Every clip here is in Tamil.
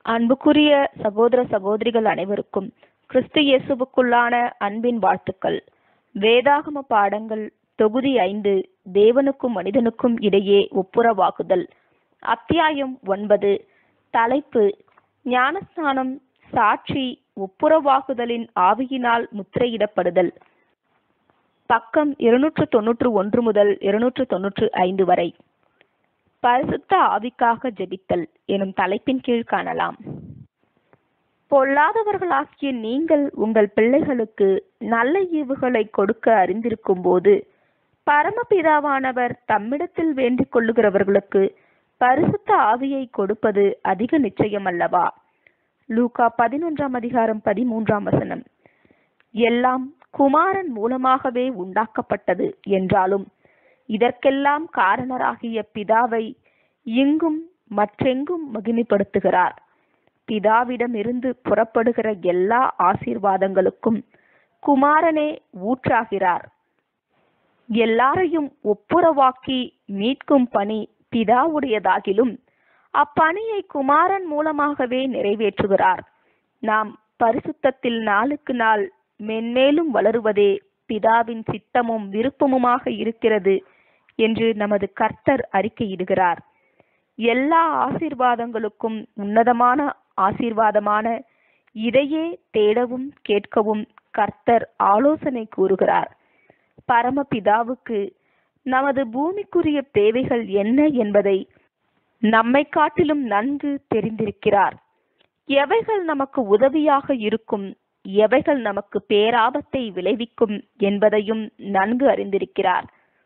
அன்புக்குரிய சகோதர சகோதரிகள் அனைவருக்கும் கிறிஸ்து இயேசுவுக்குள்ளான அன்பின் வாழ்த்துக்கள் வேதாகம பாடங்கள் தொகுதி ஐந்து தேவனுக்கும் மனிதனுக்கும் இடையே ஒப்புரவாகுதல் அத்தியாயம் ஒன்பது தலைப்பு ஞானஸ்நானம் சாட்சி ஒப்புரவாகுதலின் ஆவியினால் முத்திரையிடப்படுதல் பக்கம் இருநூற்று தொன்னூற்று ஒன்று முதல் இருநூற்று தொன்னூற்று ஐந்து வரை பரிசுத்த ஆவிக்காக ஜெபித்தல் எனும் தலைப்பின் கீழ் காணலாம் பொல்லாதவர்களாகிய நீங்கள் உங்கள் பிள்ளைகளுக்கு நல்ல ஈவுகளை கொடுக்க அறிந்திருக்கும் போது பரமபிதாவானவர் தம்மிடத்தில் வேண்டிக் கொள்ளுகிறவர்களுக்கு பரிசுத்த ஆவியை கொடுப்பது அதிக நிச்சயம் அல்லவா லூகா பதினொன்றாம் அதிகாரம் பதிமூன்றாம் வசனம் எல்லாம் குமாரன் மூலமாகவே உண்டாக்கப்பட்டது என்றாலும் இதற்கெல்லாம் காரணராகிய பிதாவை இங்கும் மற்றெங்கும் மகிமைப்படுத்துகிறார் பிதாவிடம் இருந்து புறப்படுகிற எல்லா ஆசீர்வாதங்களுக்கும் குமாரனே ஊற்றாகிறார் எல்லாரையும் ஒப்புரவாக்கி மீட்கும் பணி பிதாவுடையதாகிலும் அப்பணியை குமாரன் மூலமாகவே நிறைவேற்றுகிறார் நாம் பரிசுத்தத்தில் நாளுக்கு நாள் மென்மேலும் வளருவதே பிதாவின் சித்தமும் விருப்பமுமாக இருக்கிறது என்று நமது கர்த்தர் அறிக்கையிடுகிறார் எல்லா ஆசீர்வாதங்களுக்கும் உன்னதமான ஆசீர்வாதமான இதையே தேடவும் கேட்கவும் கர்த்தர் ஆலோசனை கூறுகிறார் பரமபிதாவுக்கு நமது பூமிக்குரிய தேவைகள் என்ன என்பதை நம்மை காட்டிலும் நன்கு தெரிந்திருக்கிறார் எவைகள் நமக்கு உதவியாக இருக்கும் எவைகள் நமக்கு பேராபத்தை விளைவிக்கும் என்பதையும் நன்கு அறிந்திருக்கிறார்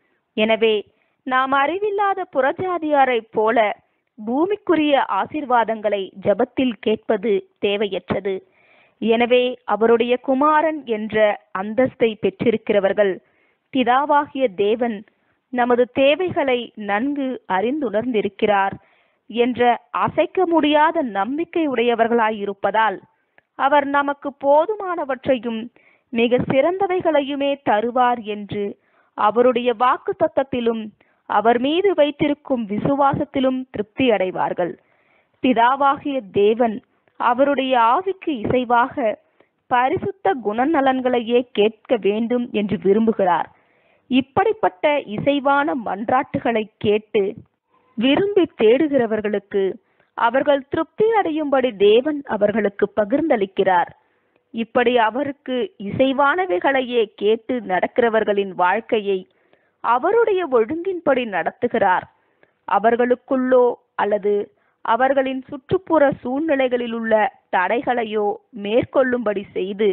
எனவே நாம் அறிவில்லாத புறஜாதியாரைப் போல பூமிக்குரிய ஆசிர்வாதங்களை ஜபத்தில் கேட்பது தேவையற்றது எனவே அவருடைய குமாரன் என்ற அந்தஸ்தை பெற்றிருக்கிறவர்கள் பிதாவாகிய தேவன் நமது தேவைகளை நன்கு அறிந்துணர்ந்திருக்கிறார் என்ற அசைக்க முடியாத நம்பிக்கை உடையவர்களாயிருப்பதால் அவர் நமக்கு போதுமானவற்றையும் மிக சிறந்தவைகளையுமே தருவார் என்று அவருடைய வாக்கு தத்தத்திலும் அவர் மீது வைத்திருக்கும் விசுவாசத்திலும் திருப்தி அடைவார்கள் பிதாவாகிய தேவன் அவருடைய ஆவிக்கு இசைவாக பரிசுத்த குணநலன்களையே கேட்க வேண்டும் என்று விரும்புகிறார் இப்படிப்பட்ட இசைவான மன்றாட்டுகளை கேட்டு விரும்பி தேடுகிறவர்களுக்கு அவர்கள் திருப்தி அடையும்படி தேவன் அவர்களுக்கு பகிர்ந்தளிக்கிறார் இப்படி அவருக்கு இசைவானவைகளையே கேட்டு நடக்கிறவர்களின் வாழ்க்கையை அவருடைய ஒழுங்கின்படி நடத்துகிறார் அவர்களுக்குள்ளோ அல்லது அவர்களின் சுற்றுப்புற சூழ்நிலைகளில் உள்ள தடைகளையோ மேற்கொள்ளும்படி செய்து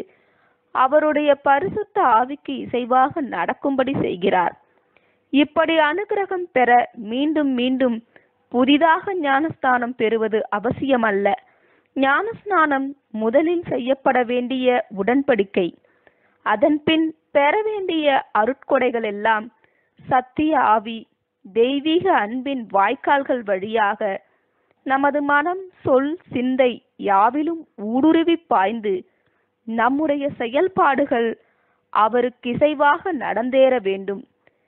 அவருடைய பரிசுத்த ஆவிக்கு இசைவாக நடக்கும்படி செய்கிறார் இப்படி அனுகிரகம் பெற மீண்டும் மீண்டும் புதிதாக ஞானஸ்தானம் பெறுவது அவசியமல்ல ஞானஸ்நானம் முதலில் செய்யப்பட வேண்டிய உடன்படிக்கை அதன்பின் பெற வேண்டிய அருட்கொடைகள் எல்லாம் சத்திய ஆவி தெய்வீக அன்பின் வாய்க்கால்கள் வழியாக நமது மனம் சொல் சிந்தை யாவிலும் ஊடுருவி பாய்ந்து நம்முடைய செயல்பாடுகள் அவருக்கு இசைவாக நடந்தேற வேண்டும்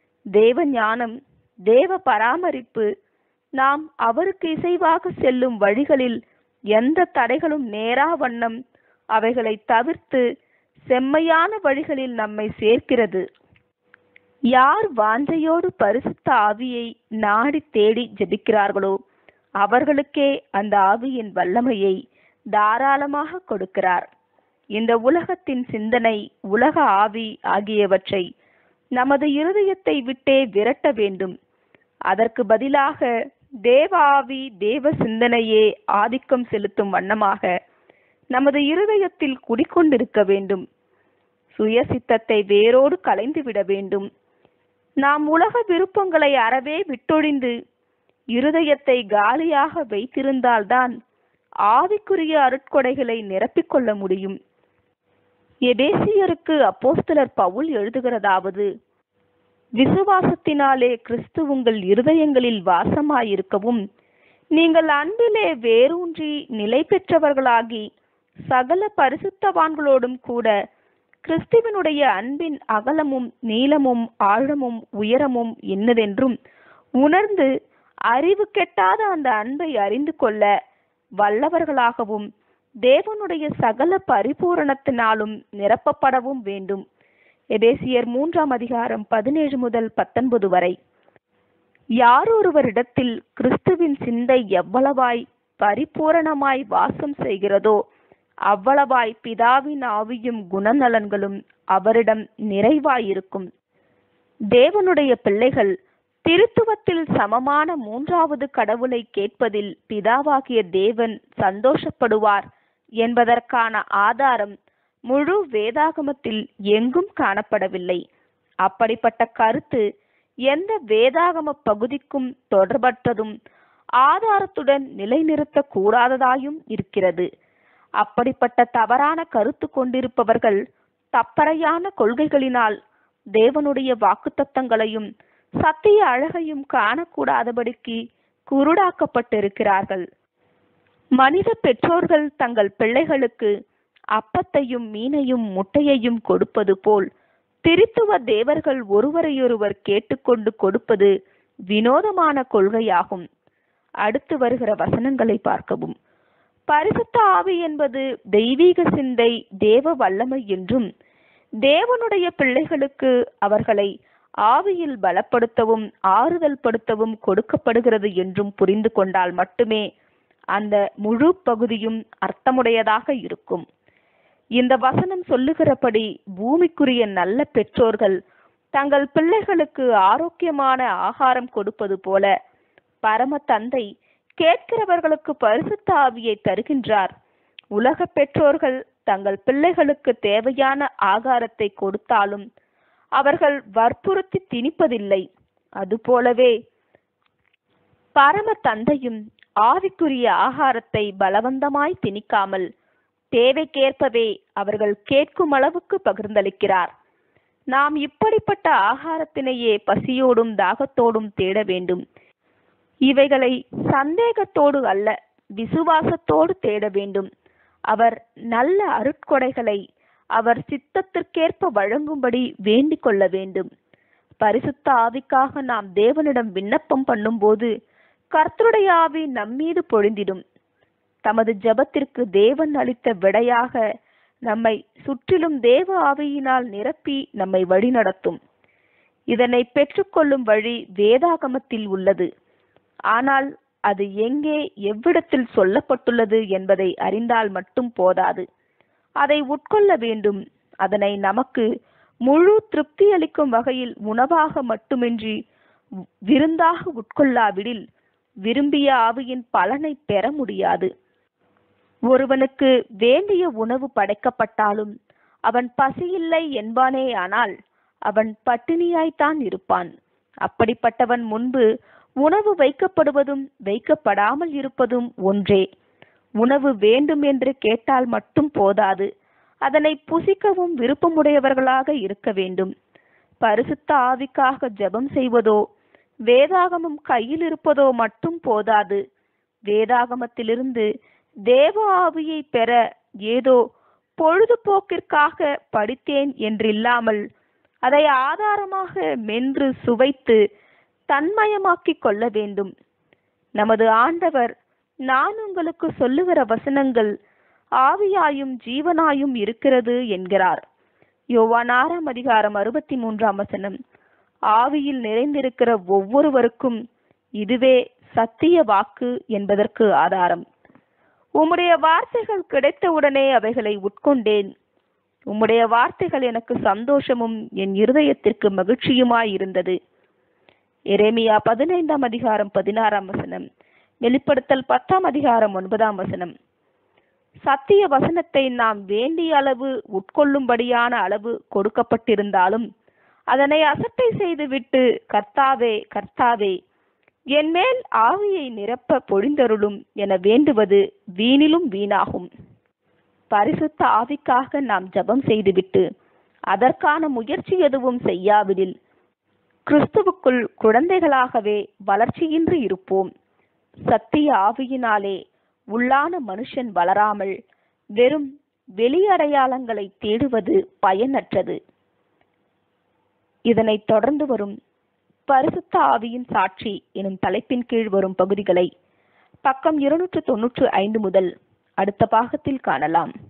தேவ ஞானம் தேவ பராமரிப்பு நாம் அவருக்கு இசைவாக செல்லும் வழிகளில் எந்த தடைகளும் நேரா வண்ணம் அவைகளை தவிர்த்து செம்மையான வழிகளில் நம்மை சேர்க்கிறது யார் வாஞ்சையோடு பரிசுத்த ஆவியை நாடி தேடி ஜெபிக்கிறார்களோ அவர்களுக்கே அந்த ஆவியின் வல்லமையை தாராளமாக கொடுக்கிறார் இந்த உலகத்தின் சிந்தனை உலக ஆவி ஆகியவற்றை நமது இருதயத்தை விட்டே விரட்ட வேண்டும் அதற்கு பதிலாக தேவ ஆவி தேவ சிந்தனையே ஆதிக்கம் செலுத்தும் வண்ணமாக நமது இருதயத்தில் குடிக்கொண்டிருக்க வேண்டும் சுய சித்தத்தை வேரோடு கலைந்துவிட வேண்டும் நாம் உலக விருப்பங்களை அறவே விட்டொழிந்து இருதயத்தை காலியாக வைத்திருந்தால்தான் ஆவிக்குரிய அருட்கொடைகளை நிரப்பிக்கொள்ள முடியும் எபேசியருக்கு அப்போஸ்தலர் பவுல் எழுதுகிறதாவது விசுவாசத்தினாலே கிறிஸ்து உங்கள் இருதயங்களில் வாசமாயிருக்கவும் நீங்கள் அன்பிலே வேரூன்றி நிலை பெற்றவர்களாகி சகல பரிசுத்தவான்களோடும் கூட கிறிஸ்துவனுடைய அன்பின் அகலமும் நீளமும் ஆழமும் உயரமும் என்னதென்றும் உணர்ந்து அறிவு கெட்டாத அந்த அன்பை அறிந்து கொள்ள வல்லவர்களாகவும் தேவனுடைய சகல பரிபூரணத்தினாலும் நிரப்பப்படவும் வேண்டும் எபேசியர் மூன்றாம் அதிகாரம் பதினேழு முதல் பத்தொன்பது வரை யாரொருவரிடத்தில் கிறிஸ்துவின் சிந்தை எவ்வளவாய் பரிபூரணமாய் வாசம் செய்கிறதோ அவ்வளவாய் பிதாவின் ஆவியும் குணநலன்களும் அவரிடம் நிறைவாயிருக்கும் தேவனுடைய பிள்ளைகள் திருத்துவத்தில் சமமான மூன்றாவது கடவுளை கேட்பதில் பிதாவாகிய தேவன் சந்தோஷப்படுவார் என்பதற்கான ஆதாரம் முழு வேதாகமத்தில் எங்கும் காணப்படவில்லை அப்படிப்பட்ட கருத்து எந்த வேதாகம பகுதிக்கும் தொடர்பற்றதும் ஆதாரத்துடன் நிலைநிறுத்த கூடாததாயும் இருக்கிறது அப்படிப்பட்ட தவறான கருத்து கொண்டிருப்பவர்கள் தப்பறையான கொள்கைகளினால் தேவனுடைய வாக்குத்தத்தங்களையும் சத்திய அழகையும் காணக்கூடாதபடிக்கு குருடாக்கப்பட்டிருக்கிறார்கள் மனித பெற்றோர்கள் தங்கள் பிள்ளைகளுக்கு அப்பத்தையும் மீனையும் முட்டையையும் கொடுப்பது போல் திருத்துவ தேவர்கள் ஒருவரையொருவர் கேட்டுக்கொண்டு கொடுப்பது வினோதமான கொள்கையாகும் அடுத்து வருகிற வசனங்களை பார்க்கவும் பரிசுத்த ஆவி என்பது தெய்வீக சிந்தை தேவ வல்லமை என்றும் தேவனுடைய பிள்ளைகளுக்கு அவர்களை ஆவியில் பலப்படுத்தவும் ஆறுதல் படுத்தவும் கொடுக்கப்படுகிறது என்றும் புரிந்து கொண்டால் மட்டுமே அந்த முழு பகுதியும் அர்த்தமுடையதாக இருக்கும் இந்த வசனம் சொல்லுகிறபடி பூமிக்குரிய நல்ல பெற்றோர்கள் தங்கள் பிள்ளைகளுக்கு ஆரோக்கியமான ஆகாரம் கொடுப்பது போல பரம தந்தை கேட்கிறவர்களுக்கு பரிசுத்த ஆவியை தருகின்றார் உலக பெற்றோர்கள் தங்கள் பிள்ளைகளுக்கு தேவையான ஆகாரத்தை கொடுத்தாலும் அவர்கள் வற்புறுத்தி திணிப்பதில்லை அதுபோலவே பரம தந்தையும் ஆவிக்குரிய ஆகாரத்தை பலவந்தமாய் திணிக்காமல் தேவைக்கேற்பவே அவர்கள் கேட்கும் அளவுக்கு பகிர்ந்தளிக்கிறார் நாம் இப்படிப்பட்ட ஆகாரத்தினையே பசியோடும் தாகத்தோடும் தேட வேண்டும் இவைகளை சந்தேகத்தோடு அல்ல விசுவாசத்தோடு தேட வேண்டும் அவர் நல்ல அருட்கொடைகளை அவர் சித்தத்திற்கேற்ப வழங்கும்படி வேண்டிக் கொள்ள வேண்டும் பரிசுத்த ஆவிக்காக நாம் தேவனிடம் விண்ணப்பம் பண்ணும்போது கர்த்தருடைய ஆவி நம்மீது பொழிந்திடும் தமது ஜெபத்திற்கு தேவன் அளித்த விடையாக நம்மை சுற்றிலும் தேவ ஆவியினால் நிரப்பி நம்மை வழிநடத்தும் இதனை பெற்றுக்கொள்ளும் வழி வேதாகமத்தில் உள்ளது ஆனால் அது எங்கே எவ்விடத்தில் சொல்லப்பட்டுள்ளது என்பதை அறிந்தால் மட்டும் போதாது அதை உட்கொள்ள வேண்டும் அதனை நமக்கு முழு திருப்தி அளிக்கும் வகையில் உணவாக மட்டுமின்றி விருந்தாக உட்கொள்ளாவிடில் விரும்பிய ஆவியின் பலனை பெற முடியாது ஒருவனுக்கு வேண்டிய உணவு படைக்கப்பட்டாலும் அவன் பசியில்லை என்பானே ஆனால் அவன் பட்டினியாய்த்தான் இருப்பான் அப்படிப்பட்டவன் முன்பு உணவு வைக்கப்படுவதும் வைக்கப்படாமல் இருப்பதும் ஒன்றே உணவு வேண்டும் என்று கேட்டால் மட்டும் போதாது அதனை புசிக்கவும் விருப்பமுடையவர்களாக இருக்க வேண்டும் பரிசுத்த ஆவிக்காக ஜெபம் செய்வதோ வேதாகமம் கையில் இருப்பதோ மட்டும் போதாது வேதாகமத்திலிருந்து தேவ ஆவியை பெற ஏதோ பொழுதுபோக்கிற்காக படித்தேன் என்றில்லாமல் அதை ஆதாரமாக மென்று சுவைத்து தன்மயமாக்கிக் கொள்ள வேண்டும் நமது ஆண்டவர் நான் உங்களுக்கு சொல்லுகிற வசனங்கள் ஆவியாயும் ஜீவனாயும் இருக்கிறது என்கிறார் யோவான் ஆறாம் அதிகாரம் அறுபத்தி மூன்றாம் வசனம் ஆவியில் நிறைந்திருக்கிற ஒவ்வொருவருக்கும் இதுவே சத்திய வாக்கு என்பதற்கு ஆதாரம் உம்முடைய வார்த்தைகள் கிடைத்தவுடனே அவைகளை உட்கொண்டேன் உம்முடைய வார்த்தைகள் எனக்கு சந்தோஷமும் என் இருதயத்திற்கு மகிழ்ச்சியுமாய் இருந்தது எரேமியா பதினைந்தாம் அதிகாரம் பதினாறாம் வசனம் வெளிப்படுத்தல் பத்தாம் அதிகாரம் ஒன்பதாம் வசனம் சத்திய வசனத்தை நாம் வேண்டிய அளவு உட்கொள்ளும்படியான அளவு கொடுக்கப்பட்டிருந்தாலும் அதனை அசட்டை செய்துவிட்டு கர்த்தாவே கர்த்தாவே என் மேல் ஆவியை நிரப்ப பொழிந்தருளும் என வேண்டுவது வீணிலும் வீணாகும் பரிசுத்த ஆவிக்காக நாம் ஜெபம் செய்துவிட்டு அதற்கான முயற்சி எதுவும் செய்யாவிடில் கிறிஸ்துவுக்குள் குழந்தைகளாகவே வளர்ச்சியின்றி இருப்போம் சத்திய ஆவியினாலே உள்ளான மனுஷன் வளராமல் வெறும் வெளியடையாளங்களை தேடுவது பயனற்றது இதனைத் தொடர்ந்து வரும் பரிசுத்த ஆவியின் சாட்சி எனும் தலைப்பின் கீழ் வரும் பகுதிகளை பக்கம் இருநூற்று தொன்னூற்று ஐந்து முதல் அடுத்த பாகத்தில் காணலாம்